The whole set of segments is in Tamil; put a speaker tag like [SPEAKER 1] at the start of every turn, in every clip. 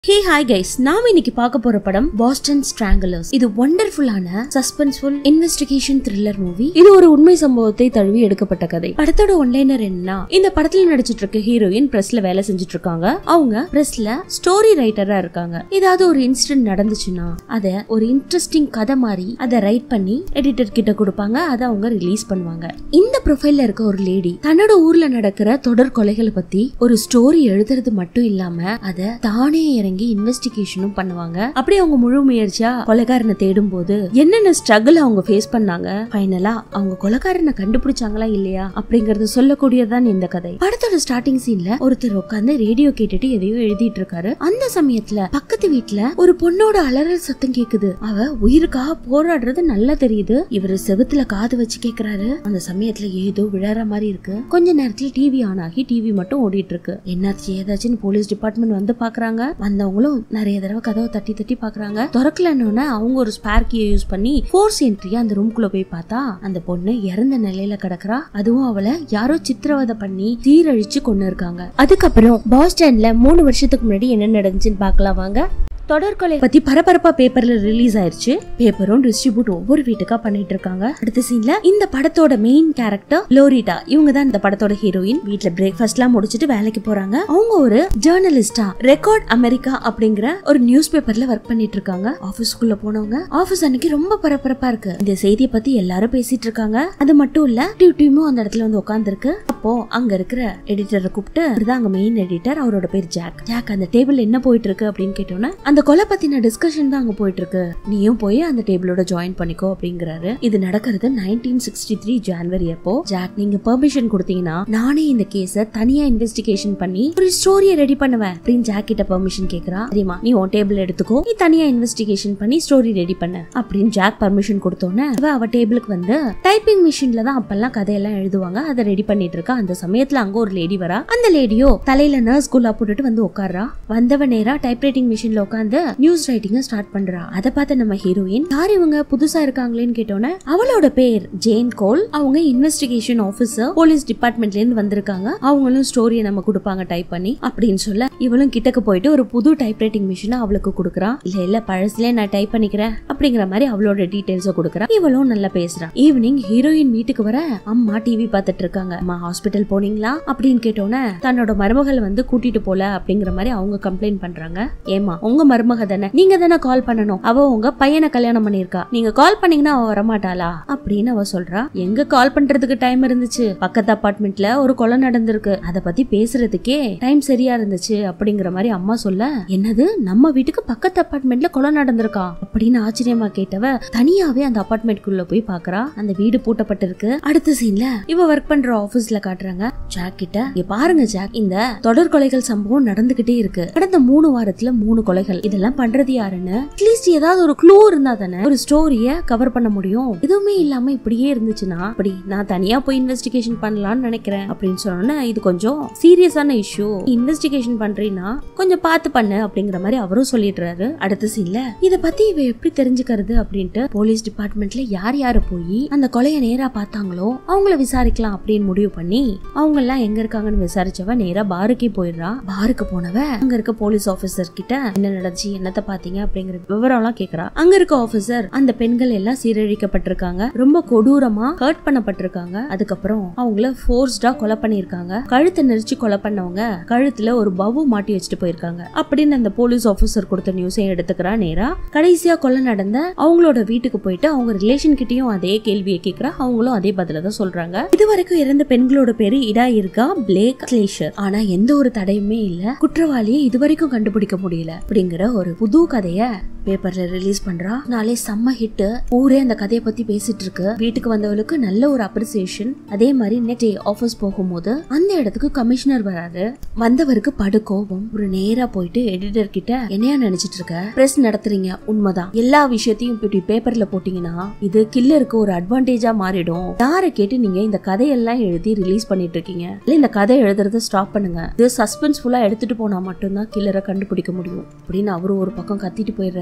[SPEAKER 1] ஹே ஹாய் கைஸ் நாம இன்னைக்கு பார்க்க போற படம் பாஸ்டன் ஸ்ட்ராங்கலர்ஸ் இது ஒண்டர்ஃபுல்லான சஸ்பென்ஸ்ஃபுல் இன்வெஸ்டிகேஷன் த்ரில்லர் மூவி இது ஒரு உண்மை சம்பவத்தை தழுவி எடுக்கப்பட்ட கதை படத்தோட ஒன்லைனர் என்னன்னா இந்த படத்துல நடிச்சிட்டு இருக்க ஹீரோயின் பிரஸ்ல வேலை செஞ்சுட்டு இருக்காங்க அவங்க பிரஸ்ல ஸ்டோரி ரைட்டரா இருக்காங்க ஏதாவது ஒரு இன்சிடென்ட் நடந்துச்சுன்னா அத ஒரு இன்ட்ரெஸ்டிங் கதை மாதிரி அதை ரைட் பண்ணி எடிட்டர் கிட்ட கொடுப்பாங்க அதை அவங்க ரிலீஸ் பண்ணுவாங்க இந்த ப்ரொஃபைல்ல இருக்க ஒரு லேடி தன்னோட ஊர்ல நடக்கிற தொடர் கொலைகளை பத்தி ஒரு ஸ்டோரி எழுதுறது மட்டும் இல்லாம அத தானே இறங்கி இன்வெஸ்டிகேஷனும் பண்ணுவாங்க அப்படி அவங்க முழு முயற்சியா கொலைகாரனை தேடும் போது என்னென்ன ஸ்ட்ரகிள் அவங்க ஃபேஸ் பண்ணாங்க ஃபைனலா அவங்க கொலைகாரனை கண்டுபிடிச்சாங்களா இல்லையா அப்படிங்கறது சொல்லக்கூடியதான் இந்த கதை படத்தோட ஸ்டார்டிங் சீன்ல ஒருத்தர் உட்கார்ந்து ரேடியோ கேட்டுட்டு எதையோ எழுதிட்டு இருக்காரு அந்த சமயத்துல பக்கத்து வீட்ல ஒரு பொண்ணோட அலறல் சத்தம் கேக்குது அவ உயிருக்காக போராடுறது நல்லா தெரியுது இவரு செவுத்துல காது வச்சு கேக்குறாரு அந்த சமயத்துல ஏதோ விழற மாதிரி இருக்கு கொஞ்ச நேரத்துல டிவி ஆன் ஆகி டிவி மட்டும் ஓடிட்டு இருக்கு என்னாச்சு ஏதாச்சுன்னு போலீஸ் டிபார்ட்மெண்ட் வந்து பாக்குறாங்க வந்தவங்களும் நிறைய தடவை கதவை தட்டி தட்டி பாக்குறாங்க திறக்கலன்னு அவங்க ஒரு ஸ்பேர் கீயை யூஸ் பண்ணி ஃபோர்ஸ் என்ட்ரியா அந்த ரூம்குள்ள போய் பார்த்தா அந்த பொண்ணு இறந்த நிலையில கிடக்குறா அதுவும் அவளை யாரோ சித்திரவதை பண்ணி தீரழிச்சு கொண்டு இருக்காங்க அதுக்கப்புறம் பாஸ்டன்ல மூணு வருஷத்துக்கு முன்னாடி என்ன நடந்துச்சுன்னு பார்க்கலாம் வாங்க தொடர்கொலை பத்தி பரபரப்பா பேப்பர்ல ரிலீஸ் ஆயிருச்சு பேப்பரும் டிஸ்ட்ரிபியூட் ஒவ்வொரு வீட்டுக்கா பண்ணிட்டு இருக்காங்க அடுத்த சீன்ல இந்த படத்தோட மெயின் கேரக்டர் லோரிட்டா இவங்க தான் இந்த படத்தோட ஹீரோயின் வீட்ல பிரேக்ஃபாஸ்ட் எல்லாம் முடிச்சிட்டு வேலைக்கு போறாங்க அவங்க ஒரு ஜேர்னலிஸ்டா ரெக்கார்ட் அமெரிக்கா அப்படிங்கிற ஒரு நியூஸ் பேப்பர்ல ஒர்க் பண்ணிட்டு இருக்காங்க ஆபீஸ்க்குள்ள போனவங்க ஆபீஸ் அன்னைக்கு ரொம்ப பரபரப்பா இருக்கு இந்த செய்தியை பத்தி எல்லாரும் பேசிட்டு இருக்காங்க அது மட்டும் இல்ல டியூ டீமும் அந்த இடத்துல வந்து உட்கார்ந்து அப்போ அங்க இருக்கிற எடிட்டரை கூப்பிட்டு இதுதான் அங்க மெயின் எடிட்டர் அவரோட பேர் ஜாக் ஜாக் அந்த டேபிள் என்ன போயிட்டு இருக்கு அப்படின்னு கேட்டோன்னே அந்த கொலை பத்தின டிஸ்கஷன் தான் அங்க போயிட்டு இருக்கு நீயும் போய் அந்த டேபிளோட ஜாயின் பண்ணிக்கோ அப்படிங்கிறாரு இது நடக்கிறது நைன்டீன் சிக்ஸ்டி த்ரீ ஜான்வரி அப்போ ஜாக் நீங்க பெர்மிஷன் கொடுத்தீங்கன்னா நானே இந்த கேஸ தனியா இன்வெஸ்டிகேஷன் பண்ணி ஒரு ஸ்டோரியை ரெடி பண்ணுவேன் அப்படின்னு ஜாக் கிட்ட பெர்மிஷன் கேக்குறா தெரியுமா நீ உன் டேபிள் எடுத்துக்கோ நீ தனியா இன்வெஸ்டிகேஷன் பண்ணி ஸ்டோரி ரெடி பண்ண அப்படின்னு ஜாக் பர்மிஷன் கொடுத்தோன்னே அவ அவ டேபிளுக்கு வந்து டைப்பிங் மிஷின்ல தான் அப்பெல்லாம் கதையெல்லாம் எழுதுவாங்க அதை ரெடி பண்ணிட்டு இருக்கா அந்த சமயத்துல அங்க ஒரு லேடி வரா அந்த லேடியோ தலையில நர்ஸ் குல்லா போட்டுட்டு வந்து உட்கார்றா வந்தவ நேரா டைப்ரைட்டிங் மிஷின்ல உட்காந்து நியூஸ் ரைட்டிங்க ஸ்டார்ட் பண்றா அதை பார்த்த நம்ம ஹீரோயின் யார் இவங்க புதுசா இருக்காங்களேன்னு கேட்டோன்னே அவளோட பேர் ஜேன் கோல் அவங்க இன்வெஸ்டிகேஷன் ஆபீசர் போலீஸ் டிபார்ட்மெண்ட்ல இருந்து வந்திருக்காங்க அவங்களும் ஸ்டோரியை நம்ம கொடுப்பாங்க டைப் பண்ணி அப்படின்னு சொல்ல இவளும் கிட்டக்க போயிட்டு ஒரு புது டைப்ரைட்டிங் மிஷினை அவளுக்கு கொடுக்குறா இல்ல இல்ல பழசுல நான் டைப் பண்ணிக்கிறேன் அப்படிங்கிற மாதிரி அவளோட டீடைல்ஸ கொடுக்குறா இவளும் நல்லா பேசுறா ஈவினிங் ஹீரோயின் வீட்டுக்கு வர அம்மா டிவி பார்த்துட்டு இருக்காங்க அம்மா ஹாஸ்பிட்டல் போனீங்களா அப்படின்னு கேட்டோன்னே தன்னோட மருமகள் வந்து கூட்டிட்டு போல அப்படிங்கிற மாதிரி அவங்க கம்ப்ளைண்ட் பண்றாங்க ஏமா உங்க மருமக தானே நீங்க தானே கால் பண்ணணும் அவ உங்க பையனை கல்யாணம் பண்ணிருக்கா நீங்க கால் பண்ணீங்கன்னா அவ வரமாட்டாளா அப்படின்னு அவ சொல்றா எங்க கால் பண்றதுக்கு டைம் இருந்துச்சு பக்கத்து அபார்ட்மெண்ட்ல ஒரு கொலை நடந்திருக்கு அத பத்தி பேசுறதுக்கே டைம் சரியா இருந்துச்சு அப்படிங்கிற மாதிரி அம்மா சொல்ல என்னது நம்ம வீட்டுக்கு பக்கத்து அபார்ட்மெண்ட்ல கொலை நடந்திருக்கா அப்படின்னு ஆச்சரியமா கேட்டவ தனியாவே அந்த அபார்ட்மெண்ட்குள்ள போய் பாக்குறா அந்த வீடு பூட்டப்பட்டிருக்கு அடுத்த சீன்ல இவ ஒர்க் பண்ற ஆபீஸ்ல காட்டுறாங்க ஜாக் கிட்ட இங்க பாருங்க ஜாக் இந்த தொடர் கொலைகள் சம்பவம் நடந்துகிட்டே இருக்கு கடந்த மூணு வாரத்துல மூணு கொலைகள் இதெல்லாம் பண்றது யாருன்னு அட்லீஸ்ட் ஏதாவது ஒரு க்ளூ இருந்தா தானே ஒரு ஸ்டோரிய கவர் பண்ண முடியும் எதுவுமே இல்லாம இப்படியே இருந்துச்சுன்னா அப்படி நான் தனியா போய் இன்வெஸ்டிகேஷன் பண்ணலாம்னு நினைக்கிறேன் அப்படின்னு சொன்னோன்னே இது கொஞ்சம் சீரியஸான இஷ்யூ இன்வெஸ்டிகேஷன் பண்றீன்னா கொஞ்சம் பார்த்து பண்ணு அப்படிங்கிற மாதிரி அவரும் சொல்லிடுறாரு அடுத்த சீன்ல இத பத்தி இவ எப்படி தெரிஞ்சுக்கிறது அப்படின்ட்டு போலீஸ் டிபார்ட்மெண்ட்ல யார் யாரு போய் அந்த கொலைய நேரா பார்த்தாங்களோ அவங்கள விசாரிக்கலாம் அப்படின்னு முடிவு பண்ணி அவங்க எல்லாம் எங்க இருக்காங்கன்னு விசாரிச்சவ நேரா பாருக்கே போயிடுறா பாருக்கு போனவ அங்க இருக்க போலீஸ் ஆபீசர் கிட்ட என்ன நடந்துச்சு என்னத்த பாத்தீங்க அப்படிங்கிற விவரம் எல்லாம் கேக்குறா அங்க இருக்க ஆபீசர் அந்த பெண்கள் எல்லாம் சீரழிக்கப்பட்டிருக்காங்க ரொம்ப கொடூரமா ஹர்ட் பண்ணப்பட்டிருக்காங்க அதுக்கப்புறம் அவங்கள ஃபோர்ஸ்டா கொலை பண்ணிருக்காங்க கழுத்தை நெரிச்சு கொலை பண்ணவங்க கழுத்துல ஒரு பவு மாட்டி வச்சுட்டு போயிருக்காங்க அப்படின்னு அந்த போலீஸ் ஆபீசர் கொடுத்த நியூஸையும் எடுத்துக்கிறா நேரா கடைசியா கொலை நடந்த அவங்களோட வீட்டுக்கு போயிட்டு அவங்க ரிலேஷன் கிட்டயும் அதே கேள்வியை கேக்குறா அவங்களும் அதே பதில தான் சொல்றாங்க இது வரைக்கும் இறந்த பெண்களோட பேரு இடா இருக்கா பிளேக் கிளேஷர் ஆனா எந்த ஒரு தடையுமே இல்ல குற்றவாளியை இது வரைக்கும் கண்டுபிடிக்க முடியல அப்படிங்கிற ஒரு புது கதைய பேப்பர்ல ரிலீஸ் பண்றா நாளே செம்ம ஹிட் ஊரே அந்த கதையை பத்தி பேசிட்டு இருக்கு வீட்டுக்கு வந்தவளுக்கு நல்ல ஒரு அப்ரிசியேஷன் அதே மாதிரி நெக்ஸ்ட் டே ஆபீஸ் போகும்போது அந்த இடத்துக்கு கமிஷனர் வராரு வந்தவருக்கு படு கோபம் ஒரு நேரா போயிட்டு எடிட்டர் கிட்ட என்னையா நினைச்சிட்டு இருக்க பிரஸ் நடத்துறீங்க உண்மைதான் எல்லா விஷயத்தையும் இப்படி பேப்பர்ல போட்டீங்கன்னா இது கில்லருக்கு ஒரு அட்வான்டேஜா மாறிடும் யாரை கேட்டு நீங்க இந்த கதையெல்லாம் எழுதி ரிலீஸ் பண்ணிட்டு இருக்கீங்க இல்ல இந்த கதை எழுதுறத ஸ்டாப் பண்ணுங்க இது சஸ்பென்ஸ்ஃபுல்லா எடுத்துட்டு போனா மட்டும்தான் கில்லரை கண்டுபிடிக்க முடியும் அப்படின்னு அவரும் ஒரு பக்கம் கத்திட்டு போயிடுறாரு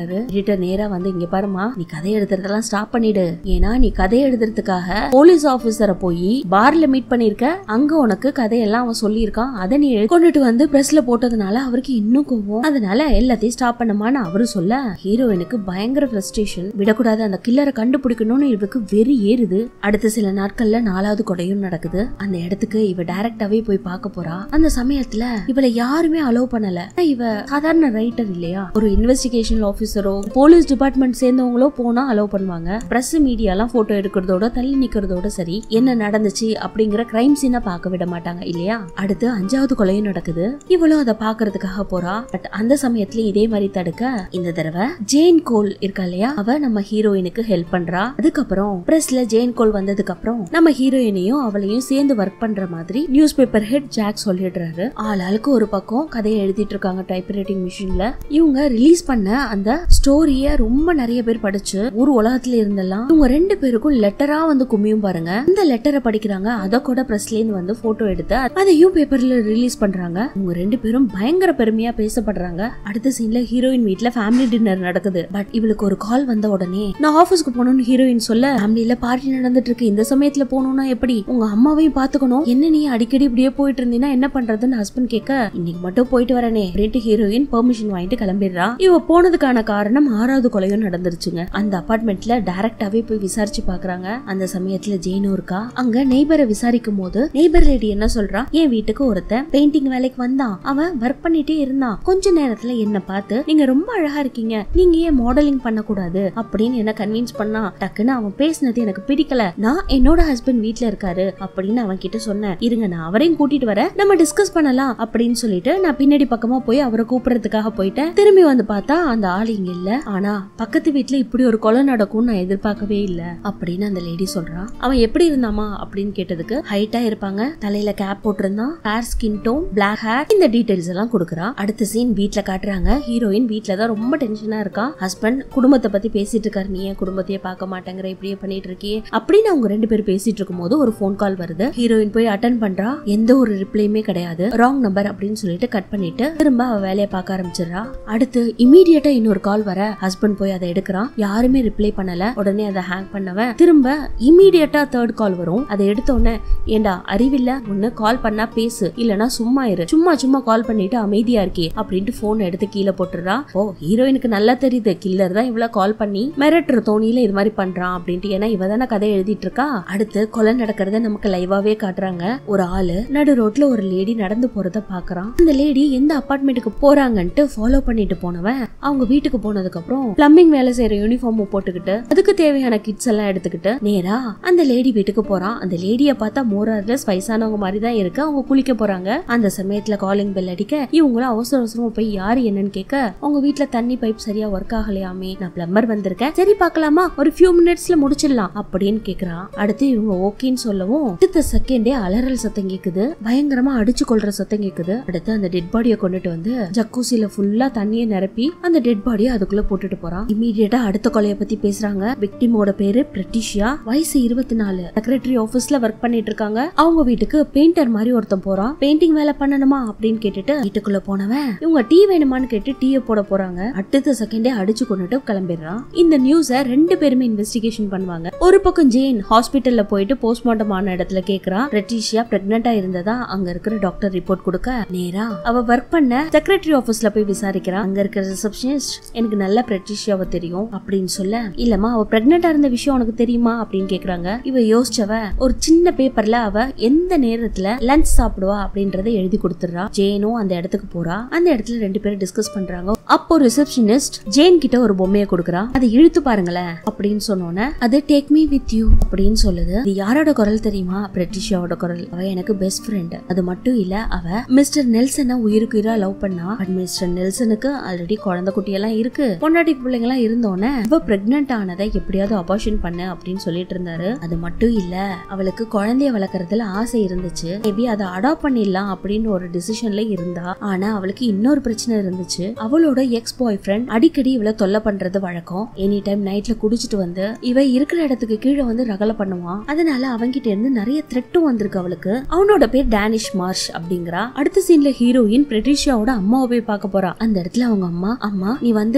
[SPEAKER 1] சொல்லிடுறாரு எடிட்டர் நேரா வந்து இங்க பாருமா நீ கதை எழுதுறதெல்லாம் ஸ்டாப் பண்ணிடு ஏன்னா நீ கதை எழுதுறதுக்காக போலீஸ் ஆபீசரை போய் பார்ல மீட் பண்ணிருக்க அங்க உனக்கு கதையெல்லாம் அவன் சொல்லியிருக்கான் அதை நீ எழு- கொண்டுட்டு வந்து பிரஸ்ல போட்டதுனால அவருக்கு இன்னும் கோவம் அதனால எல்லாத்தையும் ஸ்டாப் பண்ணமான்னு அவரு சொல்ல ஹீரோயினுக்கு பயங்கர ஃப்ரஸ்ட்ரேஷன் விடக்கூடாது அந்த கில்லரை கண்டுபிடிக்கணும்னு இவருக்கு வெறி ஏறுது அடுத்த சில நாட்கள்ல நாலாவது கொடையும் நடக்குது அந்த இடத்துக்கு இவ டைரக்டாவே போய் பார்க்க போறா அந்த சமயத்துல இவளை யாருமே அலோவ் பண்ணல ஆனா இவ சாதாரண ரைட்டர் இல்லையா ஒரு இன்வெஸ்டிகேஷன் ஆபீசரோ போலீஸ் டிபார்ட்மெண்ட் சேர்ந்தவங்களோ போனா அலோவ் பண்ணுவாங்க பிரஸ் மீடியா எல்லாம் போட்டோ எடுக்கிறதோட தள்ளி நிக்கிறதோட சரி என்ன நடந்துச்சு அப்படிங்கிற கிரைம் சீனை பார்க்க விட மாட்டாங்க இல்லையா அடுத்து அஞ்சாவது கொலையும் நடக்குது இவளும் அதை பாக்குறதுக்காக போறா பட் அந்த சமயத்துல இதே மாதிரி தடுக்க இந்த தடவை ஜேன் கோல் இருக்கா இல்லையா அவ நம்ம ஹீரோயினுக்கு ஹெல்ப் பண்றா அதுக்கப்புறம் பிரஸ்ல ஜேன் கோல் வந்ததுக்கு அப்புறம் நம்ம ஹீரோயினையும் அவளையும் சேர்ந்து ஒர்க் பண்ற மாதிரி நியூஸ் பேப்பர் ஹெட் ஜாக் சொல்லிடுறாரு ஆள் ஆளுக்கு ஒரு பக்கம் கதையை எழுதிட்டு இருக்காங்க டைப் ரைட்டிங் மிஷின்ல இவங்க ரிலீஸ் பண்ண அந்த ஸ்டோரிய ரொம்ப நிறைய பேர் படிச்சு ஊர் உலகத்துல இருந்தெல்லாம் இவங்க ரெண்டு பேருக்கும் லெட்டரா வந்து குமியும் பாருங்க இந்த லெட்டரை படிக்கிறாங்க அத கூட பிரஸ்ல இருந்து வந்து போட்டோ எடுத்து அதையும் பேப்பர்ல ரிலீஸ் பண்றாங்க இவங்க ரெண்டு பேரும் பயங்கர பெருமையா பேசப்படுறாங்க அடுத்த சீன்ல ஹீரோயின் வீட்ல ஃபேமிலி டின்னர் நடக்குது பட் இவளுக்கு ஒரு கால் வந்த உடனே நான் ஆபீஸ்க்கு போகணும்னு ஹீரோயின் சொல்ல ஃபேமிலியில பார்ட்டி நடந்துட்டு இருக்கு இந்த சமயத்துல போகணும்னா எப்படி உங்க அம்மாவையும் பாத்துக்கணும் என்ன நீ அடிக்கடி இப்படியே போயிட்டு இருந்தீங்கன்னா என்ன பண்றதுன்னு ஹஸ்பண்ட் கேட்க இன்னைக்கு மட்டும் போயிட்டு வரனே அப்படின்ட்டு ஹீரோயின் பெர்மிஷன் வாங்கிட்டு கிளம்பிடுறா இவ போனதுக்கான காரணம் ஆறாவது கொலையும் நடந்துருச்சுங்க அந்த அபார்ட்மெண்ட்ல டைரக்டாவே போய் விசாரிச்சு பாக்குறாங்க அந்த சமயத்துல ஜெயினும் இருக்கா அங்க நெய்பரை விசாரிக்கும் போது நெய்பர் லேடி என்ன சொல்றா என் வீட்டுக்கு ஒருத்தன் பெயிண்டிங் வேலைக்கு வந்தான் அவன் ஒர்க் பண்ணிட்டே இருந்தான் கொஞ்ச நேரத்துல என்ன பார்த்து நீங்க ரொம்ப அழகா இருக்கீங்க நீங்க ஏன் மாடலிங் பண்ணக்கூடாது அப்படின்னு என்ன கன்வின்ஸ் பண்ணா டக்குன்னு அவன் பேசினது எனக்கு பிடிக்கல நான் என்னோட ஹஸ்பண்ட் வீட்ல இருக்காரு அப்படின்னு அவன் கிட்ட சொன்னேன் இருங்க நான் அவரையும் கூட்டிட்டு வரேன் நம்ம டிஸ்கஸ் பண்ணலாம் அப்படின்னு சொல்லிட்டு நான் பின்னாடி பக்கமா போய் அவரை கூப்பிடுறதுக்காக போயிட்டேன் திரும்பி வந்து பார்த்தா அந்த ஆள் இங்க இல்ல ஆனா பக்கத்து வீட்ல இப்படி ஒரு கொலை நடக்கும்னு நான் எதிர்பார்க்கவே இல்ல அப்படின்னு அந்த லேடி சொல்றா அவன் எப்படி இருந்தாமா அப்படின்னு கேட்டதுக்கு ஹைட்டா இருப்பாங்க தலையில கேப் போட்டிருந்தான் hair skin tone black hair இந்த டீடைல்ஸ் எல்லாம் கொடுக்குறா அடுத்த சீன் வீட்ல காட்டுறாங்க ஹீரோயின் வீட்ல தான் ரொம்ப டென்ஷனா இருக்கா ஹஸ்பண்ட் குடும்பத்தை பத்தி பேசிட்டு இருக்காரு நீ ஏன் குடும்பத்தையே பார்க்க மாட்டேங்கிற இப்படியே பண்ணிட்டு இருக்கியே அப்படின்னு அவங்க ரெண்டு பேரும் பேசிட்டு இருக்கும்போது ஒரு ஃபோன் கால் வருது ஹீரோயின் போய் அட்டன் பண்றா எந்த ஒரு ரிப்ளையுமே கிடையாது ராங் நம்பர் அப்படின்னு சொல்லிட்டு கட் பண்ணிட்டு திரும்ப அவ வேலையை பார்க்க ஆரம்பிச்சிடுறா அடுத்து இமீடியட்டா இன்னொரு கால் வர ஹஸ்பண்ட் போய் அதை எடுக்கிறான் யாருமே ரிப்ளை பண்ணல உடனே அதை ஹேங் பண்ணவன் திரும்ப இமீடியட்டா தேர்ட் கால் வரும் அதை எடுத்த உடனே ஏண்டா அறிவில்ல ஒண்ணு கால் பண்ணா பேசு இல்லனா சும்மா இரு சும்மா சும்மா கால் பண்ணிட்டு அமைதியா இருக்கே அப்படின்ட்டு போன் எடுத்து கீழே போட்டுறா ஓ ஹீரோயினுக்கு நல்லா தெரியுது கில்லர் தான் இவ்வளவு கால் பண்ணி மிரட்டுற தோணியில இது மாதிரி பண்றான் அப்படின்ட்டு ஏன்னா இவ தானே கதை எழுதிட்டு இருக்கா அடுத்து கொலை நடக்கிறத நமக்கு லைவாவே காட்டுறாங்க ஒரு ஆளு நடு ரோட்ல ஒரு லேடி நடந்து போறத பாக்குறான் அந்த லேடி எந்த அபார்ட்மெண்ட்டுக்கு போறாங்கன்ட்டு ஃபாலோ பண்ணிட்டு போனவன் அவங்க வீட்டுக்கு போனதுக்கு அப்புறம் பிளம்பிங் வேலை செய்யற யூனிஃபார்ம் போட்டுக்கிட்டு அதுக்கு தேவையான கிட்ஸ் எல்லாம் எடுத்துக்கிட்டு நேரா அந்த லேடி வீட்டுக்கு போறான் அந்த லேடிய பார்த்தா மோரார்லஸ் வயசானவங்க மாதிரி தான் இருக்கு அவங்க குளிக்க போறாங்க அந்த சமயத்துல காலிங் பெல் அடிக்க இவங்களும் அவசர அவசரமா போய் யாரு என்னன்னு கேட்க அவங்க வீட்ல தண்ணி பைப் சரியா ஒர்க் ஆகலையாமே நான் பிளம்பர் வந்திருக்கேன் சரி பார்க்கலாமா ஒரு ஃபியூ மினிட்ஸ்ல முடிச்சிடலாம் அப்படின்னு கேக்குறான் அடுத்து இவங்க ஓகேன்னு சொல்லவும் அடுத்த செகண்டே அலறல் சத்தம் கேக்குது பயங்கரமா அடிச்சு கொள்ற சத்தம் கேக்குது அடுத்து அந்த டெட் பாடியை கொண்டுட்டு வந்து ஜக்கூசில ஃபுல்லா தண்ணியை நிரப்பி அந்த டெட் பாடியை அதுக்குள்ள போட்டுட்டு போறான் இமீடியட்டா அடுத்த கொலைய பத்தி பேசுறாங்க விக்டிமோட பேரு பிரிட்டிஷியா வயசு இருபத்தி நாலு செக்ரட்டரி ஆபீஸ்ல ஒர்க் பண்ணிட்டு இருக்காங்க அவங்க வீட்டுக்கு பெயிண்டர் மாதிரி ஒருத்தன் போறான் பெயிண்டிங் வேலை பண்ணணுமா அப்படின்னு கேட்டுட்டு வீட்டுக்குள்ள போனவன் இவங்க டீ வேணுமான்னு கேட்டு டீயை போட போறாங்க அடுத்த செகண்டே அடிச்சு கொண்டுட்டு கிளம்பிடுறான் இந்த நியூஸ ரெண்டு பேருமே இன்வெஸ்டிகேஷன் பண்ணுவாங்க ஒரு பக்கம் ஜெயின் ஹாஸ்பிட்டல்ல போயிட்டு போஸ்ட்மார்ட்டம் ஆன இடத்துல கேக்குறா ரெட்டிஷியா பிரெக்னெண்டா இருந்ததா அங்க இருக்கிற டாக்டர் ரிப்போர்ட் கொடுக்க நேரா அவ ஒர்க் பண்ண செக்ரட்டரி ஆபீஸ்ல போய் விசாரிக்கிறா அங்க இருக்கிற ரிசப்ஷனிஸ்ட் எனக்கு நல்ல பிரெட்டிஷியாவை தெரியும் அப்படின்னு சொல்ல இல்லம்மா அவ பிரெக்னெண்டா இருந்த விஷயம் உனக்கு தெரியுமா அப்படின்னு கேக்குறாங்க இவ யோசிச்சவ ஒரு சின்ன பேப்பர்ல அவ எந்த நேரத்துல லஞ்ச் சாப்பிடுவா அப்படின்றத எழுதி கொடுத்துறா ஜேனும் அந்த இடத்துக்கு போறா அந்த இடத்துல ரெண்டு பேரும் டிஸ்கஸ் பண்றாங்க அப்போ ரிசப்ஷனிஸ்ட் ஜேன் கிட்ட ஒரு பொம்மையை கொடுக்குறா அதை இழுத்து பாருங்களேன் அப்படின்னு சொன்னோன்னே அது டேக் மீ வித் யூ அப்படின்னு சொல்லுது இது யாரோட குரல் தெரியுமா பிரிட்டிஷாவோட குரல் அவ எனக்கு பெஸ்ட் ஃப்ரெண்ட் அது மட்டும் இல்ல அவ மிஸ்டர் நெல்சனை உயிருக்கு உயிரா லவ் பண்ணா பட் மிஸ்டர் நெல்சனுக்கு ஆல்ரெடி குழந்தை குட்டி எல்லாம் இருக்கு பொண்டாட்டி பிள்ளைங்க எல்லாம் இருந்தோன்னே இவ பிரெக்னென்ட் ஆனதை எப்படியாவது அபார்ஷன் பண்ணு அப்படின்னு சொல்லிட்டு இருந்தாரு அது மட்டும் இல்ல அவளுக்கு குழந்தைய வளர்க்கறதுல ஆசை இருந்துச்சு மேபி அதை அடாப்ட் பண்ணிடலாம் அப்படின்னு ஒரு டிசிஷன்ல இருந்தா ஆனா அவளுக்கு இன்னொரு பிரச்சனை இருந்துச்சு அவளோட எக்ஸ் பாய் ஃப்ரெண்ட் அடிக்கடி இவளை தொல்லை பண்றது வழக்கம் எனி டைம் நைட்ல குடிச்சிட்டு வந்து இவ இருக்கிற இடத்துக்கு கீழே வந்து ரகலை பண்ணுவான் அதனால அவன்கிட்ட இருந்து நிறைய த்ரெட்டும் வந்திருக்கு அவளுக்கு அவனோட பேர் டேனிஷ் மார்ஷ் அப்படிங்கிறா அடுத்த சீன்ல ஹீரோயின் பிரிட்டிஷாவோட அம்மாவை போய் பார்க்க போறா அந்த இடத்துல அவங்க அம்மா அம்மா நீ வந்து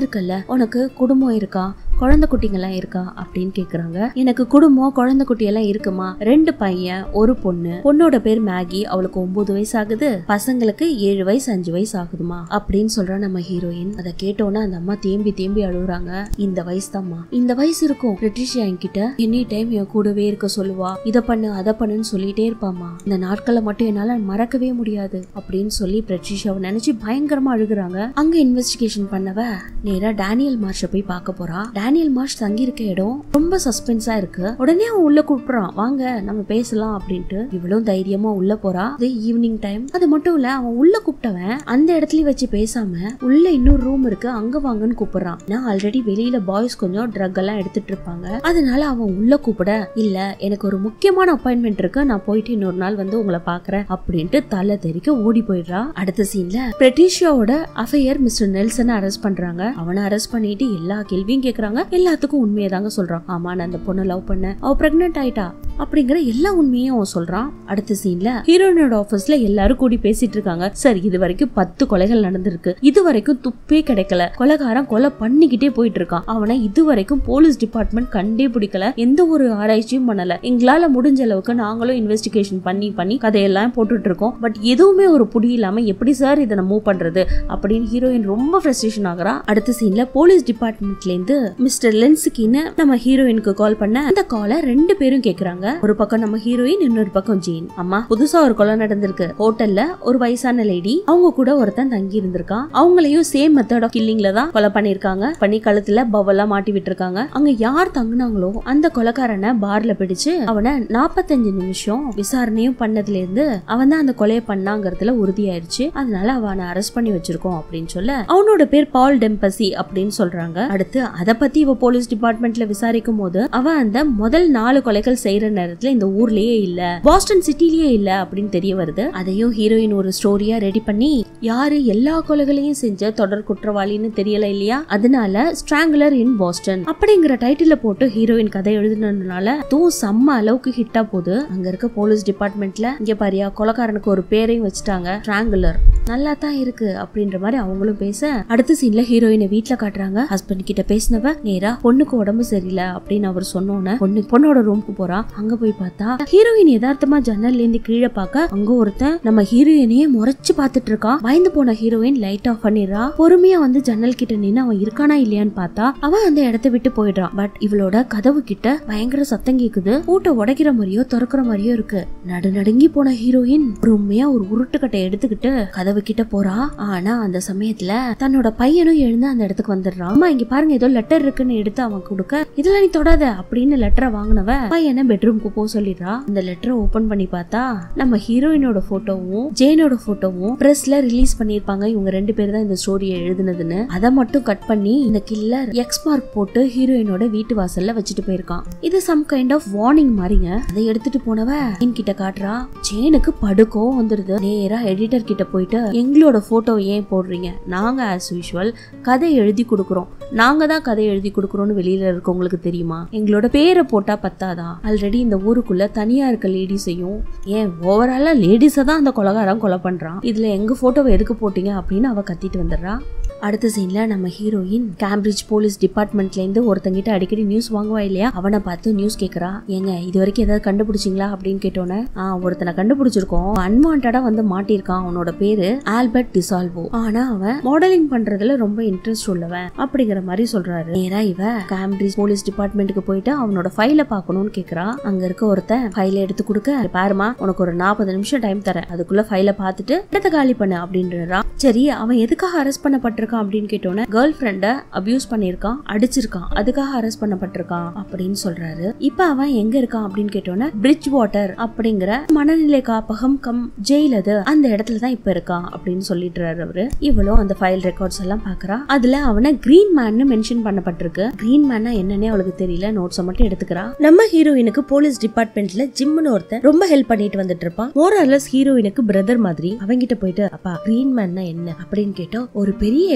[SPEAKER 1] வந்திருக்கல உனக்கு குடும்பம் இருக்கா குழந்தை குட்டிங்கெல்லாம் இருக்கா அப்படின்னு கேக்குறாங்க எனக்கு குடும்பம் குழந்தை குட்டி எல்லாம் இருக்குமா ரெண்டு பையன் ஒரு பொண்ணு பொண்ணோட பேர் மேகி அவளுக்கு ஒன்பது வயசு ஆகுது பசங்களுக்கு ஏழு வயசு அஞ்சு வயசு ஆகுதுமா அப்படின்னு சொல்றா நம்ம ஹீரோயின் அதை கேட்டோன்னே அந்த அம்மா தேம்பி தேம்பி அழுகுறாங்க இந்த வயசு தான்மா இந்த வயசு இருக்கும் லெட்ரிஷியா என்கிட்ட எனி டைம் என் கூடவே இருக்க சொல்லுவா இத பண்ணு அதை பண்ணுன்னு சொல்லிட்டே இருப்பாமா இந்த நாட்களை மட்டும் என்னால மறக்கவே முடியாது அப்படின்னு சொல்லி பிரட்ரிஷாவை நினைச்சு பயங்கரமா அழுகுறாங்க அங்க இன்வெஸ்டிகேஷன் பண்ணவ நேரா டேனியல் மார்ஷ போய் பார்க்க போறா டேனியல் மார்ஷ் தங்கி இருக்க இடம் ரொம்ப சஸ்பென்ஸா இருக்கு உடனே அவன் உள்ள கூப்பிடுறான் வாங்க நம்ம பேசலாம் அப்படின்ட்டு இவ்வளவு தைரியமா உள்ள போறா இது ஈவினிங் டைம் அது மட்டும் இல்ல அவன் உள்ள கூப்பிட்டவன் அந்த இடத்துல வச்சு பேசாம உள்ள இன்னொரு ரூம் இருக்கு அங்க வாங்கன்னு கூப்பிடுறான் நான் ஆல்ரெடி வெளியில பாய்ஸ் கொஞ்சம் ட்ரக் எல்லாம் எடுத்துட்டு இருப்பாங்க அதனால அவன் உள்ள கூப்பிட இல்ல எனக்கு ஒரு முக்கியமான அப்பாயின்மெண்ட் இருக்கு நான் போயிட்டு இன்னொரு நாள் வந்து உங்களை பாக்குறேன் அப்படின்ட்டு தலை தெறிக்க ஓடி போயிடுறா அடுத்த சீன்ல பிரிட்டிஷியாவோட அஃபையர் மிஸ்டர் நெல்சனை அரெஸ்ட் பண்றாங்க அவனை அரெஸ்ட் பண்ணிட்டு எல்லா கேள்வியும் கேக்குறாங்க எல்லாத்துக்கும் உண்மையை தாங்க சொல்றான் ஆமா நான் அந்த பொண்ணை லவ் பண்ணேன் அவ பிரெக்னென்ட் ஆயிட்டா அப்படிங்கிற எல்லா உண்மையும் அவன் சொல்றான் அடுத்த சீன்ல ஹீரோயினோட ஆபீஸ்ல எல்லாரும் கூடி பேசிட்டு இருக்காங்க சார் இது வரைக்கும் பத்து கொலைகள் நடந்திருக்கு இது வரைக்கும் துப்பே கிடைக்கல கொலைகாரன் கொலை பண்ணிக்கிட்டே போயிட்டு இருக்கான் அவனை இது வரைக்கும் போலீஸ் டிபார்ட்மெண்ட் கண்டே பிடிக்கல எந்த ஒரு ஆராய்ச்சியும் பண்ணல எங்களால முடிஞ்ச அளவுக்கு நாங்களும் இன்வெஸ்டிகேஷன் பண்ணி பண்ணி கதையெல்லாம் போட்டுட்டு இருக்கோம் பட் எதுவுமே ஒரு புடி இல்லாம எப்படி சார் இதை மூவ் பண்றது அப்படின்னு ஹீரோயின் ரொம்ப ஃப்ரஸ்ட்ரேஷன் ஆகுறா அடுத்த சீன்ல போலீஸ் டிபார்ட்மெண்ட்ல இருந்து மிஸ்டர் லென்ஸுக்கின்னு நம்ம ஹீரோயினுக்கு கால் பண்ண அந்த காலை ரெண்டு பேரும் கேக்குறாங்க ஒரு பக்கம் நம்ம ஹீரோயின் இன்னொரு பக்கம் ஜீன் அம்மா புதுசா ஒரு கொலை நடந்திருக்கு ஹோட்டல்ல ஒரு வயசான லேடி அவங்க கூட ஒருத்தன் தங்கி இருந்திருக்கான் அவங்களையும் சேம் மெத்தட் ஆஃப் கில்லிங்ல தான் கொலை பண்ணிருக்காங்க பண்ணி கழுத்துல பவெல்லாம் மாட்டி விட்டுருக்காங்க அங்க யார் தங்குனாங்களோ அந்த கொலைக்காரனை பார்ல பிடிச்சு அவனை நாற்பத்தஞ்சு நிமிஷம் விசாரணையும் பண்ணதுல இருந்து அவன் தான் அந்த கொலையை பண்ணாங்கிறதுல உறுதியாயிருச்சு அதனால அவனை அரெஸ்ட் பண்ணி வச்சிருக்கோம் அப்படின்னு சொல்ல அவனோட பேர் பால் டெம்பசி அப்படின்னு சொல்றாங்க அடுத்து அத பத்தி இவ போலீஸ் டிபார்ட்மெண்ட்ல விசாரிக்கும் போது அவன் அந்த முதல் நாலு கொலைகள் செய்யற நேரத்துல இந்த ஊர்லயே இல்ல பாஸ்டன் சிட்டிலேயே இல்ல அப்படின்னு தெரிய வருது அதையும் ஹீரோயின் ஒரு ஸ்டோரியா ரெடி பண்ணி யாரு எல்லா கொலைகளையும் செஞ்ச தொடர் குற்றவாளின்னு தெரியல இல்லையா அதனால ஸ்ட்ராங்குலர் இன் பாஸ்டன் அப்படிங்கிற டைட்டில போட்டு ஹீரோயின் கதை எழுதுனதுனால தூ செம்ம அளவுக்கு ஹிட்டா போகுது அங்க இருக்க போலீஸ் டிபார்ட்மெண்ட்ல இங்க பாரியா கொலைக்காரனுக்கு ஒரு பேரையும் வச்சுட்டாங்க ஸ்ட்ராங்குலர் நல்லா தான் இருக்கு அப்படின்ற மாதிரி அவங்களும் பேச அடுத்த சீன்ல ஹீரோயினை வீட்ல காட்டுறாங்க ஹஸ்பண்ட் கிட்ட பேசினவ நேரா பொண்ணுக்கு உடம்பு சரியில்லை அப்படின்னு அவர் சொன்னோன்னே பொண்ணு பொண்ணோட ரூமுக்கு போறா அங்க போய் பார்த்தா ஹீரோயின் யதார்த்தமா ஜன்னல்ல இருந்து கீழே பார்க்க அங்க ஒருத்தன் நம்ம ஹீரோயினையே முறைச்சு பார்த்துட்டு இருக்கான் பயந்து போன ஹீரோயின் லைட் ஆஃப் பண்ணிடுறா பொறுமையா வந்து ஜன்னல் கிட்ட நின்னு அவன் இருக்கானா இல்லையான்னு பார்த்தா அவன் அந்த இடத்த விட்டு போயிடுறான் பட் இவளோட கதவு கிட்ட பயங்கர சத்தம் கேக்குது பூட்டை உடைக்கிற மாதிரியோ திறக்கிற மாதிரியோ இருக்கு நடுநடுங்கி போன ஹீரோயின் பொறுமையா ஒரு உருட்டுக்கட்டை எடுத்துக்கிட்டு கதவு கிட்ட போறா ஆனா அந்த சமயத்துல தன்னோட பையனும் எழுந்து அந்த இடத்துக்கு வந்துடுறான் அம்மா இங்க பாருங்க ஏதோ லெட்டர் இருக்குன்னு எடுத்து அவன் கொடுக்க இதெல்லாம் நீ தொடாத அப்படின்னு லெட்டரை வாங்கினவ பையனை பெட்ரூம்க்கு போக சொல்லிடுறா இந்த லெட்டரை ஓபன் பண்ணி பார்த்தா நம்ம ஹீரோயினோட போட்டோவும் ஜேனோட போட்டோவும் பிரஸ்ல ரிலீஸ் பண்ணிருப்பாங்க இவங்க ரெண்டு பேர் தான் இந்த ஸ்டோரியை எழுதுனதுன்னு அதை மட்டும் கட் பண்ணி இந்த கில்லர் எக்ஸ் மார்க் போட்டு ஹீரோயினோட வீட்டு வாசல்ல வச்சுட்டு போயிருக்கான் இது சம் கைண்ட் ஆஃப் வார்னிங் மாதிரிங்க அதை எடுத்துட்டு போனவ ஜேன் கிட்ட காட்டுறா ஜேனுக்கு படுக்கோ வந்துருது நேரா எடிட்டர் கிட்ட போயிட்டு எங்களோட போட்டோ ஏன் போடுறீங்க நாங்க ஆஸ் யூஷுவல் கதை எழுதி கொடுக்குறோம் நாங்க தான் கதை எழுதி கொடுக்குறோம்னு வெளியில இருக்கவங்களுக்கு தெரியுமா எங்களோட பேரை போட்டா பத்தாதா ஆல்ரெடி இந்த ஊருக்குள்ள தனியா இருக்க லேடிஸையும் ஏன் ஓவராலா லேடிஸை தான் அந்த கொலகாரம் கொலை பண்றான் இதுல எங்க போட்டோவை எதுக்கு போட்டீங்க அப்படின்னு அவ கத்திட்டு வந்துடுறா அடுத்த சீன்ல நம்ம ஹீரோயின் கேம்பிரிட்ஜ் போலீஸ் டிபார்ட்மெண்ட்ல இருந்து ஒருத்தங்கிட்ட அடிக்கடி நியூஸ் வாங்குவா இல்லையா அவனை பார்த்து நியூஸ் கேக்குறா ஏங்க இது வரைக்கும் ஏதாவது கண்டுபிடிச்சிங்களா அப்படின்னு கேட்டோன்னே ஆ ஒருத்தனை கண்டுபிடிச்சிருக்கோம் அன்வான்டா வந்து மாட்டியிருக்கான் அவனோட பேரு ஆல்பர்ட் டிசால்வோ ஆனா அவன் மாடலிங் பண்றதுல ரொம்ப இன்ட்ரெஸ்ட் உள்ளவன் அப்படிங்கிற மாதிரி சொல்றாரு நேரா இவ கேம்பிரிட்ஜ் போலீஸ் டிபார்ட்மெண்ட்டுக்கு போயிட்டு அவனோட ஃபைலை பார்க்கணும்னு கேக்குறா அங்க இருக்க ஒருத்தன் ஃபைலை எடுத்து கொடுக்க பாருமா உனக்கு ஒரு நாற்பது நிமிஷம் டைம் தரேன் அதுக்குள்ள ஃபைலை பார்த்துட்டு இடத்த காலி பண்ணு அப்படின்றா சரி அவன் எதுக்காக அரெஸ்ட் பண்ணப்பட்டிருக்கான் அப்படின்னு கேட்டோன்னே கேர்ள் ஃப்ரெண்ட அபியூஸ் பண்ணிருக்கான் அடிச்சிருக்கான் அதுக்காக அரெஸ்ட் பண்ணப்பட்டிருக்கான் அப்படின்னு சொல்றாரு இப்ப அவன் எங்க இருக்கான் அப்படின்னு கேட்டோன்னே பிரிட்ஜ் வாட்டர் அப்படிங்கிற மனநிலை காப்பகம் கம் ஜெயில் அது அந்த இடத்துல தான் இப்ப இருக்கான் அப்படின்னு சொல்லிடுறாரு அவரு இவளும் அந்த ஃபைல் ரெக்கார்ட்ஸ் எல்லாம் பாக்குறா அதுல அவனை கிரீன் மேன்னு மென்ஷன் பண்ணப்பட்டிருக்கு கிரீன் மேன்னா என்னன்னே அவளுக்கு தெரியல நோட்ஸை மட்டும் எடுத்துக்கிறா நம்ம ஹீரோயினுக்கு போலீஸ் டிபார்ட்மெண்ட்ல ஜிம்னு ஒருத்தன் ரொம்ப ஹெல்ப் பண்ணிட்டு வந்துட்டு இருப்பான் மோரலஸ் ஹீரோயினுக்கு பிரதர் மாதிரி அவங்கிட்ட போயிட்டு அப்பா கிரீன் மேன்னா என்ன அப்படின்னு கேட்டா ஒரு பெரிய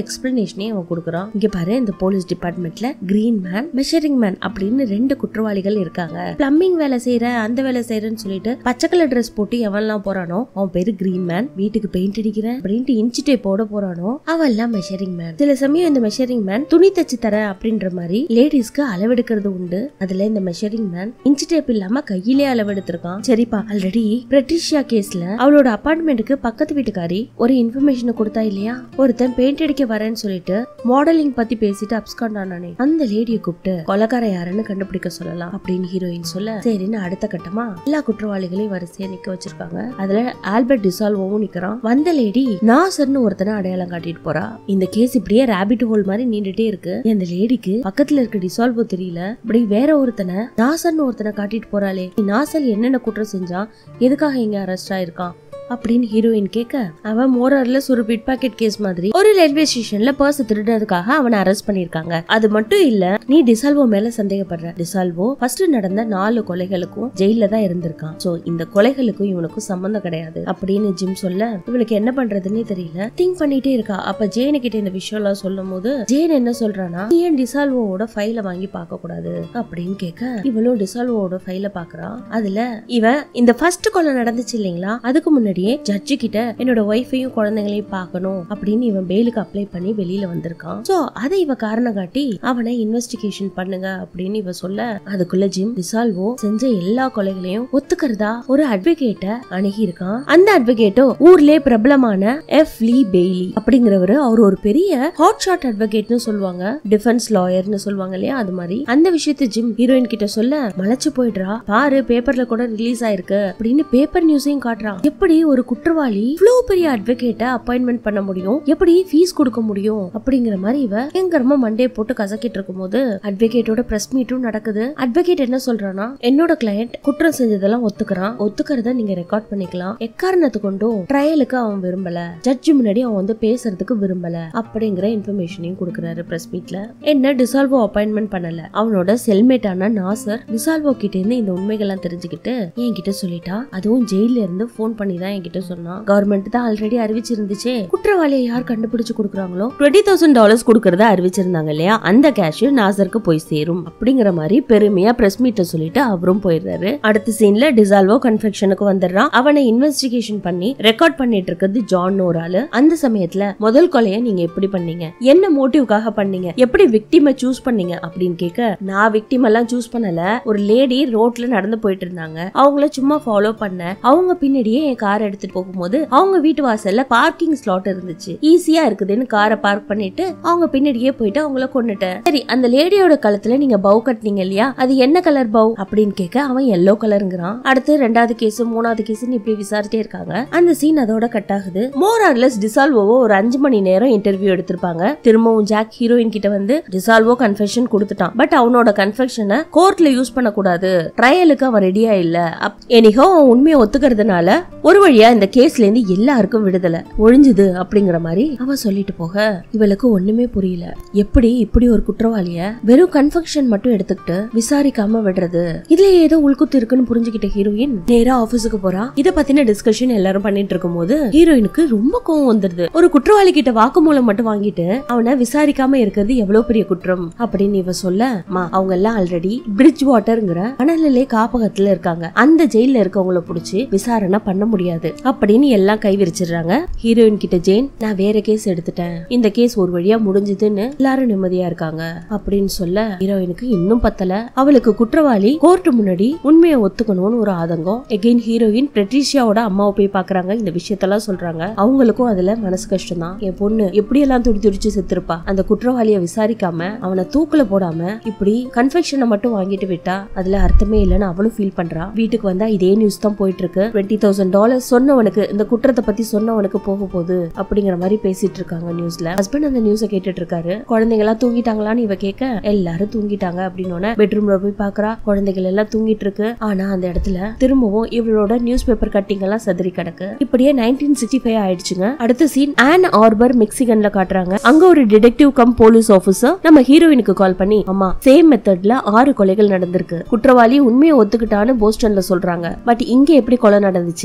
[SPEAKER 1] எக்ஸ்பிளனேஷனே அவன் கொடுக்குறான் இங்க பாரு இந்த போலீஸ் டிபார்ட்மெண்ட்ல கிரீன் மேன் மெஷரிங் மேன் அப்படின்னு ரெண்டு குற்றவாளிகள் இருக்காங்க பிளம்பிங் வேலை செய்யற அந்த வேலை செய்யறேன்னு சொல்லிட்டு பச்சை கலர் ட்ரெஸ் போட்டு எவன்லாம் போறானோ அவன் பேரு கிரீன் மேன் வீட்டுக்கு பெயிண்ட் அடிக்கிறேன் அப்படின்ட்டு இன்ச்சு டேப் போட போறானோ அவன் எல்லாம் மெஷரிங் மேன் சில சமயம் இந்த மெஷரிங் மேன் துணி தச்சு தர அப்படின்ற மாதிரி லேடிஸ்க்கு அளவெடுக்கிறது உண்டு அதுல இந்த மெஷரிங் மேன் இன்ச்சு டேப் இல்லாம கையிலே அளவெடுத்திருக்கான் சரிப்பா ஆல்ரெடி பிரிட்டிஷியா கேஸ்ல அவளோட அபார்ட்மெண்ட்டுக்கு பக்கத்து வீட்டுக்காரி ஒரு இன்ஃபர்மேஷனை கொடுத்தா இல்லையா ஒருத்தன் பெயிண்ட் அடிக்க வரேன்னு சொல்லிட்டு மாடலிங் பத்தி பேசிட்டு அப்ஸ்காண்ட் ஆனானே அந்த லேடியை கூப்பிட்டு கொலக்கார யாருன்னு கண்டுபிடிக்க சொல்லலாம் அப்படின்னு ஹீரோயின் சொல்ல சரின்னு அடுத்த கட்டமா எல்லா குற்றவாளிகளையும் வரிசையா நிக்க வச்சிருக்காங்க அதுல ஆல்பர்ட் டிசால்வோவும் நிக்கிறான் வந்த லேடி நாசர்னு ஒருத்தனை அடையாளம் காட்டிட்டு போறா இந்த கேஸ் இப்படியே ராபிட் ஹோல் மாதிரி நீண்டுட்டே இருக்கு அந்த லேடிக்கு பக்கத்துல இருக்க டிசால்வோ தெரியல இப்படி வேற ஒருத்தனை நாசர்னு ஒருத்தனை காட்டிட்டு போறாளே நாசர் என்னென்ன குற்றம் செஞ்சான் எதுக்காக இங்க அரெஸ்ட் ஆயிருக்கான் அப்படின்னு ஹீரோயின் கேட்க அவன் மோரர்லெஸ் ஒரு பிட் பாக்கெட் கேஸ் மாதிரி ஒரு ரயில்வே ஸ்டேஷன்ல பர்ஸ் திருடுறதுக்காக அவனை அரெஸ்ட் பண்ணிருக்காங்க அது மட்டும் இல்ல நீ டிசால்வோ மேல சந்தேகப்படுற டிசால்வோ ஃபர்ஸ்ட் நடந்த நாலு கொலைகளுக்கும் ஜெயில தான் இருந்திருக்கான் சோ இந்த கொலைகளுக்கும் இவனுக்கும் சம்பந்தம் கிடையாது அப்படின்னு ஜிம் சொல்ல இவளுக்கு என்ன பண்றதுன்னே தெரியல திங்க் பண்ணிட்டே இருக்கா அப்ப ஜெயனு கிட்ட இந்த விஷயம் எல்லாம் சொல்லும் போது ஜெயன் என்ன சொல்றானா நீ ஏன் டிசால்வோட ஃபைல வாங்கி பார்க்க கூடாது அப்படின்னு கேட்க இவளும் டிசால்வோட ஃபைல பாக்குறா அதுல இவன் இந்த ஃபர்ஸ்ட் கொலை நடந்துச்சு இல்லைங்களா அதுக்கு முன்னாடியே ஜட்ஜு கிட்ட என்னோட ஒய்ஃபையும் குழந்தைங்களையும் பார்க்கணும் அப்படின்னு இவன் பெயிலுக்கு அப்ளை பண்ணி வெளியில வந்திருக்கான் சோ அதை இவ காரணம் காட்டி அவனை இன்வெஸ்டிகேஷன் பண்ணுங்க அப்படின்னு இவ சொல்ல அதுக்குள்ள ஜிம் டிசால்வோ செஞ்ச எல்லா கொலைகளையும் ஒத்துக்கிறதா ஒரு அட்வொகேட்ட அணுகி இருக்கான் அந்த அட்வொகேட்டோ ஊர்லயே பிரபலமான எஃப் லீ பெய்லி அப்படிங்கிறவரு அவர் ஒரு பெரிய ஹாட் ஷாட் அட்வொகேட்னு சொல்லுவாங்க டிஃபென்ஸ் லாயர்னு சொல்லுவாங்க இல்லையா அது மாதிரி அந்த விஷயத்தை ஜிம் ஹீரோயின் கிட்ட சொல்ல மலைச்சு போயிடுறா பாரு பேப்பர்ல கூட ரிலீஸ் ஆயிருக்கு அப்படின்னு பேப்பர் நியூஸையும் காட்டுறான் எப்படி ஒரு குற்றவாளி இவ்வளவு பெரிய அட்வொகேட்ட அப்பாயின்மெண்ட் பண்ண முடியும் எப்படி ஃபீஸ் கொடுக்க முடியும் அப்படிங்கிற மாதிரி இவ பயங்கரமா மண்டே போட்டு கசக்கிட்டு இருக்கும்போது அட்வொகேட்டோட பிரஸ் மீட்டும் நடக்குது அட்வொகேட் என்ன சொல்றானா என்னோட கிளையண்ட் குற்றம் செஞ்சதெல்லாம் ஒத்துக்கிறான் ஒத்துக்கிறத நீங்க ரெக்கார்ட் பண்ணிக்கலாம் எக்காரணத்து கொண்டும் ட்ரையலுக்கு அவன் விரும்பல ஜட்ஜு முன்னாடி அவன் வந்து பேசுறதுக்கு விரும்பல அப்படிங்கிற இன்ஃபர்மேஷனையும் கொடுக்கறாரு பிரஸ் மீட்ல என்ன டிசால்வோ அப்பாயின்மெண்ட் பண்ணல அவனோட செல்மேட்டான நாசர் டிசால்வோ கிட்ட இருந்து இந்த உண்மைகள்லாம் தெரிஞ்சுக்கிட்டு என்கிட்ட சொல்லிட்டா அதுவும் ஜெயில இருந்து போன் பண்ணி தான் என்கிட்ட சொன்னான் கவர்மெண்ட் தான் ஆல்ரெடி அறிவிச்சிருந்துச்சே குற்றவாளியை யார் கண்டுபிடிச்சு கொடுக்குறாங்களோ டுவெண்ட்டி தௌசண்ட் டாலர்ஸ் கொடுக்கறத அறிவிச்சிருந்தாங்க இல்லையா அந்த கேஷ் நாசருக்கு போய் சேரும் அப்படிங்கிற மாதிரி பெருமையா பிரஸ் மீட்ட சொல்லிட்டு அவரும் போயிடுறாரு அடுத்த சீன்ல டிசால்வோ கன்ஃபெக்ஷனுக்கு வந்துடுறான் அவனை இன்வெஸ்டிகேஷன் பண்ணி ரெக்கார்ட் பண்ணிட்டு இருக்கிறது ஜான் ஒரு ஆளு அந்த சமயத்துல முதல் கொலையை நீங்க எப்படி பண்ணீங்க என்ன மோட்டிவ்காக பண்ணீங்க எப்படி விக்டிம சூஸ் பண்ணீங்க அப்படின்னு கேட்க நான் விக்டிம் எல்லாம் சூஸ் பண்ணல ஒரு லேடி ரோட்ல நடந்து போயிட்டு இருந்தாங்க அவங்கள சும்மா ஃபாலோ பண்ண அவங்க பின்னாடியே என் கார் எடுத்துட்டு போகும்போது அவங்க வீட்டு வாசல்ல பார்க்கிங் ஸ்லாட் இருந்துச்சு ஈஸியா இருக்குதுன்னு காரை பார்க் பண்ணிட்டு அவங்க பின்னாடியே போயிட்டு அவங்கள கொன்னுட்டேன் சரி அந்த லேடியோட கழுத்துல நீங்க பவு கட்டினீங்க இல்லையா அது என்ன கலர் பவு அப்படின்னு கேட்க அவன் எல்லோ கலருங்கிறான் அடுத்து ரெண்டாவது கேஸ் மூணாவது கேஸ்னு இப்படி விசாரிட்டே இருக்காங்க அந்த சீன் அதோட கட் ஆகுது மோர் ஆர்லெஸ் டிசால்வோவோ ஒரு அஞ்சு மணி நேரம் இன்டர்வியூ எடுத்திருப்பாங்க திரும்பவும் ஜாக் ஹீரோயின் கிட்ட வந்து டிசால்வோ கன்ஃபெஷன் கொடுத்துட்டான் பட் அவனோட கன்ஃபெஷனை கோர்ட்ல யூஸ் பண்ணக்கூடாது ட்ரையலுக்கு அவன் ரெடியா இல்ல எனிகோ அவன் உண்மையை ஒத்துக்கிறதுனால ஒரு வழியா இந்த கேஸ்ல இருந்து எல்லாருக்கும் விடுதலை ஒழிஞ்சுது அப்படிங்கிற மாதிரி அவன் சொல்லிட்டு போக இவளுக்கு ஒண்ணுமே புரியல எப்படி இப்படி ஒரு குற்றவாளிய வெறும் கன்ஃபெக்ஷன் மட்டும் எடுத்துக்கிட்டு விசாரிக்காம விடுறது இதுல ஏதோ உள்குத்து இருக்குன்னு புரிஞ்சுக்கிட்ட ஹீரோயின் நேரா ஆபீஸுக்கு போறா இத பத்தின டிஸ்கஷன் எல்லாரும் பண்ணிட்டு இருக்கும் போது ஹீரோயினுக்கு ரொம்ப கோவம் வந்துருது ஒரு குற்றவாளி கிட்ட வாக்குமூலம் மட்டும் வாங்கிட்டு அவனை விசாரிக்காம இருக்கிறது எவ்வளவு பெரிய குற்றம் அப்படின்னு இவ சொல்ல மா அவங்க எல்லாம் ஆல்ரெடி பிரிட்ஜ் வாட்டர்ங்கிற மணநிலை காப்பகத்துல இருக்காங்க அந்த ஜெயில இருக்கவங்கள புடிச்சு விசாரணை பண்ண முடியாது அப்படின்னு எல்லாம் கை விரிச்சிடுறாங்க ஹீரோயின் கிட்ட ஜெயின் நான் வேற கேஸ் எடுத்துட்டேன் இந்த கேஸ் ஒரு வழியா முடிஞ்சதுன்னு எல்லாரும் நிம்மதியா இருக்காங்க அப்படின்னு சொல்ல ஹீரோயினுக்கு இன்னும் பத்தல அவளுக்கு குற்றவாளி கோர்ட் முன்னாடி உண்மையை ஒத்துக்கணும்னு ஒரு ஆதங்கம் எகெயின் ஹீரோயின் பெட்ரிஷியாவோட அம்மாவை போய் பாக்குறாங்க இந்த விஷயத்தெல்லாம் சொல்றாங்க அவங்களுக்கும் அதுல மனசு கஷ்டம் தான் என் பொண்ணு எப்படியெல்லாம் துடி துடிச்சு செத்துருப்பா அந்த குற்றவாளியை விசாரிக்காம அவனை தூக்குல போடாம இப்படி கன்ஃபெக்ஷனை மட்டும் வாங்கிட்டு விட்டா அதுல அர்த்தமே இல்லைன்னு அவளும் ஃபீல் பண்றா வீட்டுக்கு வந்தா இதே நியூஸ் தான் போயிட்டு இருக்கு டுவெண்ட்டி தௌசண்ட் டாலர் சொன்னவனுக்கு இந்த குற்றத்தை பத்தி சொன்னவனுக்கு போக போகுது அப்படிங்கிற மாதிரி பேசிட்டு இருக்காங்க நியூஸ்ல ஹஸ்பண்ட் அந்த நியூஸை கேட்டுட்டு இருக்காரு குழந்தைங்க எல்லாம் தூங்கிட்டாங்களான்னு இவ கேட்க எல்லாரும் தூங்கிட்டாங்க அப்படின்னு பெட்ரூம்ல போய் பாக்குறா குழந்தைகள் எல்லாம் தூங்கிட்டு இருக்கு ஆனா அந்த இடத்துல திரும்பவும் இவளோட நியூஸ் பேப்பர் கட்டிங் எல்லாம் சதுரி கிடக்கு இப்படியே நைன்டீன் சிக்ஸ்டி ஃபைவ் ஆயிடுச்சுங்க அடுத்த சீன் ஆன் ஆர்பர் மெக்சிகன்ல காட்டுறாங்க அங்க ஒரு டிடெக்டிவ் கம் போலீஸ் ஆபீசர் நம்ம ஹீரோயினுக்கு கால் பண்ணி அம்மா சேம் மெத்தட்ல ஆறு கொலைகள் நடந்திருக்கு குற்றவாளி உண்மையை ஒத்துக்கிட்டான்னு போஸ்டன்ல சொல்றாங்க பட் இங்க எப்படி கொலை நடந்துச்சு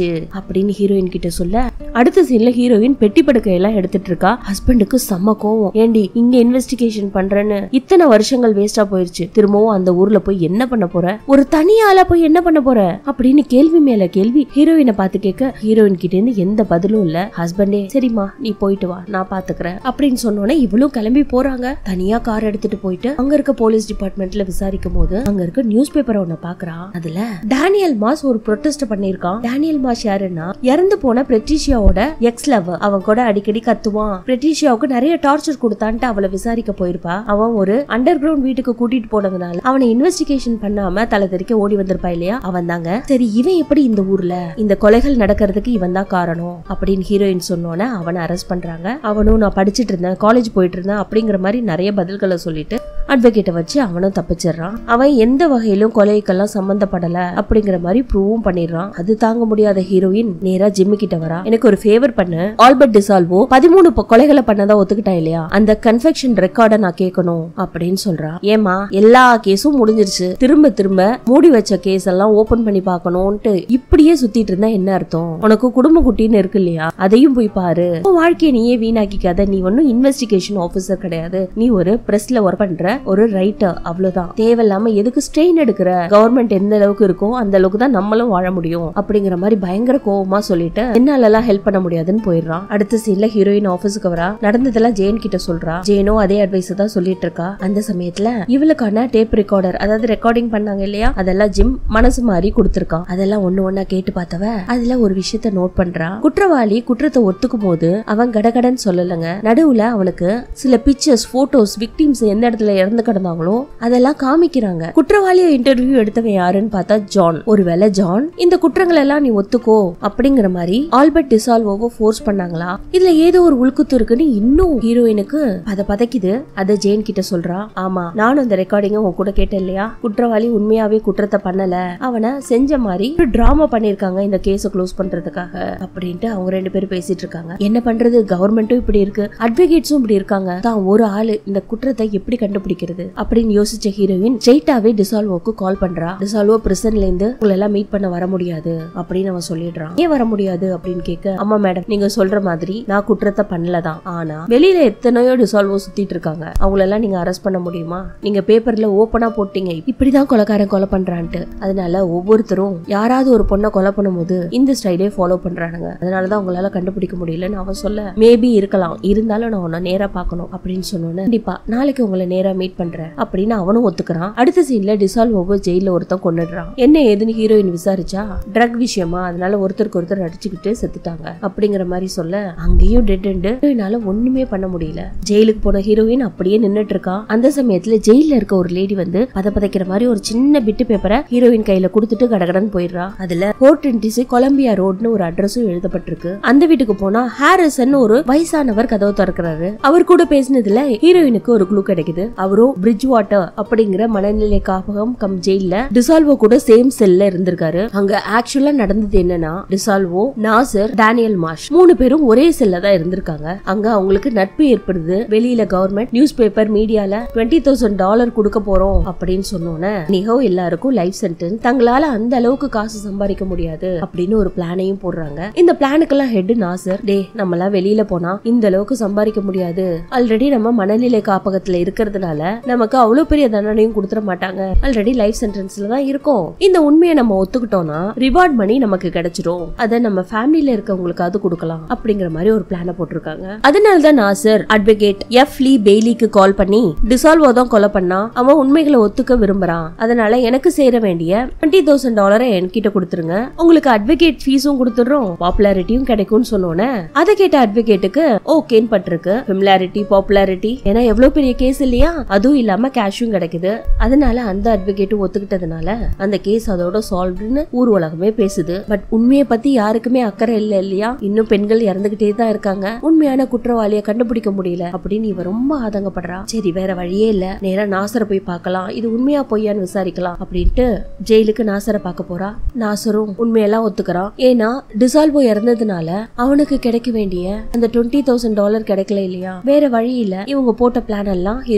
[SPEAKER 1] அப்படின்னு ஹீரோயின் கிட்ட சொல்ல அடுத்த சீன்ல ஹீரோயின் பெட்டி படுக்கையெல்லாம் எடுத்துட்டு இருக்கா ஹஸ்பண்டுக்கு செம்ம கோவம் ஏண்டி இங்க இன்வெஸ்டிகேஷன் பண்றேன்னு இத்தனை வருஷங்கள் வேஸ்டா போயிருச்சு திரும்பவும் அந்த ஊர்ல போய் என்ன பண்ண போற ஒரு தனியால போய் என்ன பண்ண போற அப்படின்னு கேள்வி மேல கேள்வி ஹீரோயினை பார்த்து கேட்க ஹீரோயின் கிட்ட இருந்து எந்த பதிலும் இல்ல ஹஸ்பண்டே சரிம்மா நீ போயிட்டு வா நான் பாத்துக்கிறேன் அப்படின்னு சொன்னோன்னே இவளும் கிளம்பி போறாங்க தனியா கார் எடுத்துட்டு போயிட்டு அங்க இருக்க போலீஸ் டிபார்ட்மெண்ட்ல விசாரிக்கும் போது அங்க இருக்க நியூஸ் பேப்பரை ஒண்ணு பாக்குறான் அதுல டேனியல் மாஸ் ஒரு ப்ரொட்டஸ்ட் பண்ணிருக்கான் டேனியல் மாஸ் யாருன்னா இறந்து போன பிரிட்டிஷியாவோட எக்ஸ் லவ் அவன் கூட அடிக்கடி கத்துவான் பிரிட்டிஷியாவுக்கு நிறைய டார்ச்சர் கொடுத்தான்ட்டு அவளை விசாரிக்க போயிருப்பா அவன் ஒரு அண்டர் கிரவுண்ட் வீட்டுக்கு கூட்டிட்டு போனதுனால அவனை இன்வெஸ்டிகேஷன் பண்ணாம தலை தெறிக்க ஓடி வந்திருப்பா இல்லையா அவன் தாங்க சரி இவன் எப்படி இந்த ஊர்ல இந்த கொலைகள் நடக்கிறதுக்கு இவன் தான் காரணம் அப்படின்னு ஹீரோயின் சொன்னோன்னே அவனை அரெஸ்ட் பண்றாங்க அவனும் நான் படிச்சிட்டு இருந்தேன் காலேஜ் போயிட்டு இருந்தேன் அப்படிங்கிற மாதிரி நிறைய பதில்களை சொல்லிட்டு அட்வொகேட்டை வச்சு அவனும் தப்பிச்சிடுறான் அவன் எந்த வகையிலும் கொலைக்கெல்லாம் சம்பந்தப்படல அப்படிங்கிற மாதிரி ப்ரூவும் பண்ணிடுறான் அது தாங்க முடியாத ஹீரோயின் நேரா ஜிம்மு கிட்ட வரா எனக்கு ஒரு ஃபேவர் பண்ணு ஆல்பர்ட் டிசால்வோ பதிமூணு பொ- கொலைகளை பண்ணதா ஒத்துக்கிட்டான் இல்லையா அந்த கன்ஃபெக்ஷன் ரெக்கார்டை நான் கேட்கணும் அப்படின்னு சொல்றான் ஏமா எல்லா கேஸும் முடிஞ்சிருச்சு திரும்ப திரும்ப மூடி வச்ச கேஸ் எல்லாம் ஓபன் பண்ணி பார்க்கணும்ட்டு இப்படியே சுத்திட்டு இருந்தா என்ன அர்த்தம் உனக்கு குடும்ப குட்டின்னு இருக்கு இல்லையா அதையும் போய் பாரு உன் வாழ்க்கையை நீயே வீணாக்கிக்காத நீ ஒன்னும் இன்வெஸ்டிகேஷன் ஆபீசர் கிடையாது நீ ஒரு பிரஸ்ல ஒர்க் பண்ற ஒரு ரைட்டர் அவ்வளவுதான் தேவையில்லாம எதுக்கு ஸ்ட்ரெயின் எடுக்கிற கவர்மெண்ட் எந்த அளவுக்கு இருக்கோ அந்த அளவுக்கு தான் நம்மளும் வாழ முடியும் அப்படிங்கிற மாதிரி பயங்கர கோவமா சொல்லிட்டு என்னால எல்லாம் ஹெல்ப் பண்ண முடியாதுன்னு போயிடுறான் அடுத்த சீன்ல ஹீரோயின் ஆபீஸ்க்கு வரா நடந்ததெல்லாம் ஜெயின் கிட்ட சொல்றா ஜெயினோ அதே அட்வைஸ் தான் சொல்லிட்டு இருக்கா அந்த சமயத்துல இவளுக்கான டேப் ரெக்கார்டர் அதாவது ரெக்கார்டிங் பண்ணாங்க இல்லையா அதெல்லாம் ஜிம் மனசு மாதிரி கொடுத்திருக்கான் அதெல்லாம் ஒண்ணு ஒண்ணா கேட்டு பார்த்தவ அதுல ஒரு விஷயத்த நோட் பண்றா குற்றவாளி குற்றத்தை ஒத்துக்கும் போது அவன் கடகடன்னு சொல்லலங்க நடுவுல அவனுக்கு சில பிக்சர்ஸ் போட்டோஸ் விக்டிம்ஸ் எந்த இடத்துல இறந்து கிடந்தாங்களோ அதெல்லாம் காமிக்கிறாங்க குற்றவாளிய இன்டர்வியூ எடுத்தவன் யாருன்னு பார்த்தா ஜான் ஒருவேளை ஜான் இந்த குற்றங்கள் எல்லாம் நீ ஒத்துக்கோ அப்படிங்கிற மாதிரி ஆல்பர்ட் டிசால்வோவோ ஃபோர்ஸ் பண்ணாங்களா இதுல ஏதோ ஒரு உள்குத்து இருக்குன்னு இன்னும் ஹீரோயினுக்கு அத பதைக்குது அத ஜெயின் கிட்ட சொல்றா ஆமா நானும் அந்த ரெக்கார்டிங்க உன் கூட கேட்டேன் இல்லையா குற்றவாளி உண்மையாவே குற்றத்தை பண்ணல அவனை செஞ்ச மாதிரி ஒரு டிராமா பண்ணிருக்காங்க இந்த கேஸ க்ளோஸ் பண்றதுக்காக அப்படின்ட்டு அவங்க ரெண்டு பேரும் பேசிட்டு இருக்காங்க என்ன பண்றது கவர்மெண்ட்டும் இப்படி இருக்கு அட்வொகேட்ஸும் இப்படி இருக்காங்க தான் ஒரு ஆளு இந்த குற்றத்தை எப்படி கண்டுபிடிக்கிறது அப்படின்னு யோசிச்ச ஹீரோயின் ஸ்ட்ரெயிட்டாவே டிசால்வோக்கு கால் பண்றா டிசால்வோ பிரிசன்ல இருந்து உங்களை எல்லாம் மீட் பண்ண வர முடியாது அப்படின்னு அவன் சொல்லிடுறான் ஏன் வர முடியாது அப்படின்னு கேட்க ஆமா மேடம் நீங்க சொல்ற மாதிரி நான் குற்றத்தை பண்ணலதான் ஆனா வெளியில எத்தனையோ டிசால்வோ சுத்திட்டு இருக்காங்க அவங்களெல்லாம் நீங்க அரெஸ்ட் பண்ண முடியுமா நீங்க பேப்பர்ல ஓப்பனா போட்டீங்க இப்படிதான் கொலைக்காரன் கொலை பண்றான்ட்டு அதனால ஒவ்வொருத்தரும் யாராவது ஒரு பொண்ணை கொலை பண்ணும்போது இந்த ஸ்டைலே ஃபாலோ பண்றானுங்க அதனாலதான் உங்களால கண்டுபிடிக்க முடியலன்னு அவன் சொல்ல மேபி இருக்கலாம் இருந்தாலும் நான் உன்னை நேரா பார்க்கணும் அப்படின்னு சொன்னோன்னே கண்டிப்பா நாளைக்கு உங்களை நேரா மீட் பண்றேன் அப்படின்னு அவனும் ஒத்துக்கிறான் அடுத்த சீன்ல டிசால்வோவை ஜெயில ஒருத்தன் கொண்டுடுறான் என்ன ஏதுன்னு ஹீரோயின் விசாரிச்சா ட்ரக் விஷயமா அதனால ஒருத்தருக்கு ஒருத்தர் அடிச்சுக்கிட்டு செத்துட்டாங்க அப்படிங்கிற மாதிரி சொல்ல அங்கேயும் டெட் எண்டு ஹீரோயினால ஒண்ணுமே பண்ண முடியல ஜெயிலுக்கு போன ஹீரோயின் அப்படியே நின்னுட்டு இருக்கா அந்த சமயத்துல ஜெயில இருக்க ஒரு லேடி வந்து பத பதைக்கிற மாதிரி ஒரு சின்ன பிட்டு பேப்பரை ஹீரோயின் கையில கொடுத்துட்டு கடகடன்னு போயிடுறா அதுல ஃபோர் டுவெண்ட்டி கொலம்பியா ரோட்னு ஒரு அட்ரஸும் எழுதப்பட்டிருக்கு அந்த வீட்டுக்கு போனா ஹாரிசன் ஒரு வயசானவர் கதவை திறக்கிறாரு அவர் கூட பேசினதுல ஹீரோயினுக்கு ஒரு குழு கிடைக்குது அவரும் பிரிட்ஜ் வாட்டர் அப்படிங்கிற மனநிலை காப்பகம் கம் ஜெயில டிசால்வோ கூட சேம் செல்ல இருந்திருக்காரு அங்க ஆக்சுவலா நடந்தது என்னன்னா டிசால்வோ நாசர் டேனியல் மாஷ் மூணு பேரும் ஒரே செல்ல தான் இருந்திருக்காங்க அங்க அவங்களுக்கு நட்பு ஏற்படுது வெளியில கவர்மெண்ட் நியூஸ் பேப்பர் மீடியால டுவெண்ட்டி தௌசண்ட் டாலர் கொடுக்க போறோம் அப்படின்னு சொன்னோன்னே நிகோ எல்லாருக்கும் லைஃப் சென்டென்ஸ் தங்களால அந்த அளவுக்கு காசு சம்பாதிக்க முடியாது அப்படின்னு ஒரு பிளானையும் போடுறாங்க இந்த பிளானுக்கெல்லாம் ஹெட் நாசர் டே நம்ம எல்லாம் வெளியில போனா இந்த அளவுக்கு சம்பாதிக்க முடியாது ஆல்ரெடி நம்ம மனநிலை காப்பகத்துல இருக்கிறதுனால நமக்கு அவ்வளவு பெரிய தண்டனையும் கொடுத்துட மாட்டாங்க ஆல்ரெடி லைஃப் சென்டென்ஸ்ல தான் இருக்கோம் இந்த உண்மையை நம்ம ஒத்துக்கிட்டோம்னா ரிவார்ட் மணி நமக்கு கிடைச்சிடும் அதை நம்ம ஃபேமிலில இருக்கவங்களுக்காவது கொடுக்கலாம் அப்படிங்கிற மாதிரி ஒரு பிளான போட்டிருக்காங்க அதனாலதான் நாசர் அட்வொகேட் எஃப் லீ பெய்லிக்கு கால் பண்ணி டிசால்வோ தான் கொலை பண்ணா அவன் உண்மைகளை ஒத்துக்க விரும்புறான் அதனால எனக்கு சேர வேண்டிய டுவெண்ட்டி தௌசண்ட் டாலரை என்கிட்ட கொடுத்துருங்க உங்களுக்கு அட்வொகேட் ஃபீஸும் கொடுத்துடுறோம் பாப்புலாரிட்டியும் கிடைக்கும்னு சொன்னோன்னே அதை கேட்ட அட்வொகேட்டுக்கு ஓகேன்னு பட்டிருக்கு ஃபெமிலாரிட்டி பாப்புலாரிட்டி ஏன்னா எவ்வளவு பெரிய கேஸ் இல்லையா அதுவும் இல்லாம கேஷும் கிடைக்குது அதனால அந்த அட்வொகேட்டும் ஒத்துக்கிட்டதுனால அந்த கேஸ் அதோட சால்வ்டுன்னு ஊர் உலகமே பேசுது பட் உண்மையை பத்தி யாருக்குமே அக்கறை இல்ல இல்லையா இன்னும் பெண்கள் இறந்துகிட்டே தான் இருக்காங்க உண்மையான குற்றவாளியை கண்டுபிடிக்க முடியல அப்படின்னு இவ ரொம்ப ஆதங்கப்படுறா சரி வேற வழியே இல்ல நேரா நாசரை போய் பார்க்கலாம் இது உண்மையா பொய்யான்னு விசாரிக்கலாம் அப்படின்ட்டு ஜெயிலுக்கு நாசரை பார்க்க போறா நாசரும் உண்மையெல்லாம் ஒத்துக்கிறான் ஏன்னா டிசால்வோ இறந்ததுனால அவனுக்கு கிடைக்க வேண்டிய அந்த டுவெண்ட்டி தௌசண்ட் டாலர் கிடைக்கல இல்லையா வேற வழி இல்ல இவங்க போட்ட பிளான் எல்லாம் ஹீரோயின் கிட்ட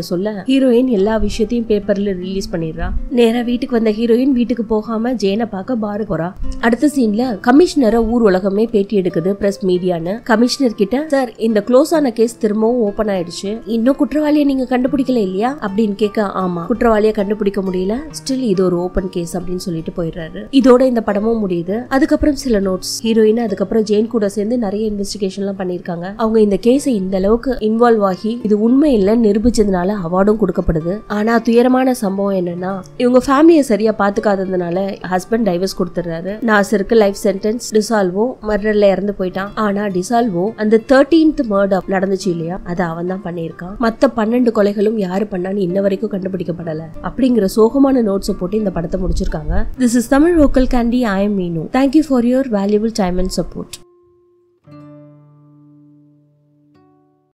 [SPEAKER 1] கிட்ட சொல்ல ஹீரோயின் எல்லா விஷயத்தையும் பேப்பர்ல ரிலீஸ் பண்ணிடுறா நேரா வீட்டுக்கு வந்த ஹீரோயின் வீட்டுக்கு போகாம ஜெயனை பார்க்க பாரு போறா அடுத்த சீன்ல கமிஷனரை ஊர் உலகமே பேட்டி எடுக்குது பிரஸ் மீடியான்னு கமிஷனர் கிட்ட சார் இந்த க்ளோஸ் ஆன கேஸ் திரும்பவும் ஓபன் ஆயிடுச்சு இன்னும் குற்றவாளியை நீங்க கண்டுபிடிக்கல இல்லையா அப்படின்னு கேட்க ஆமா குற்றவாளியை கண்டுபிடிக்க முடியல ஸ்டில் இது ஒரு ஓபன் கேஸ் அப்படின்னு சொல்லிட்டு போயிடுறாரு இதோட இந்த படமும் முடியுது அதுக்கப்புறம் சில நோட்ஸ் ஹீரோயின் அதுக்கப்புறம் ஜெயின் கூட சேர்ந்து நிறைய இன்வெஸ்டிகேஷன் எல்லாம் பண்ணிருக்காங்க அவங்க இந்த கேஸை இந்த அளவுக்கு இன்வால்வ் ஆகி இது உண்மை இல்லைன்னு நிரூபிச்சதுனால அவார்டும் கொடுக்கப்படுது ஆனா துயரமான சம்பவம் என்னன்னா இவங்க ஃபேமிலியை சரியா பாத்துக்காததுனால ஹஸ்பண்ட் டைவர்ஸ் கொடுத்துறாரு நாசருக்கு லைஃப் சென்டென்ஸ் டிசால்வோ மர்டர்ல இறந்து போயிட்டான் ஆனா டிசால்வோ அந்த தேர்டீன்த் மர்டர் நடந்துச்சு இல்லையா அதை அவன் தான் பண்ணியிருக்கான் மத்த பன்னெண்டு கொலைகளும் யாரு பண்ணான்னு இன்ன வரைக்கும் கண்டுபிடிக்கப்படல அப்படிங்கிற சோகமான நோட்ஸை போட்டு இந்த படத்தை முடிச்சிருக்காங்க this is Tamil vocal candy I am Meenu thank you for your valuable time and support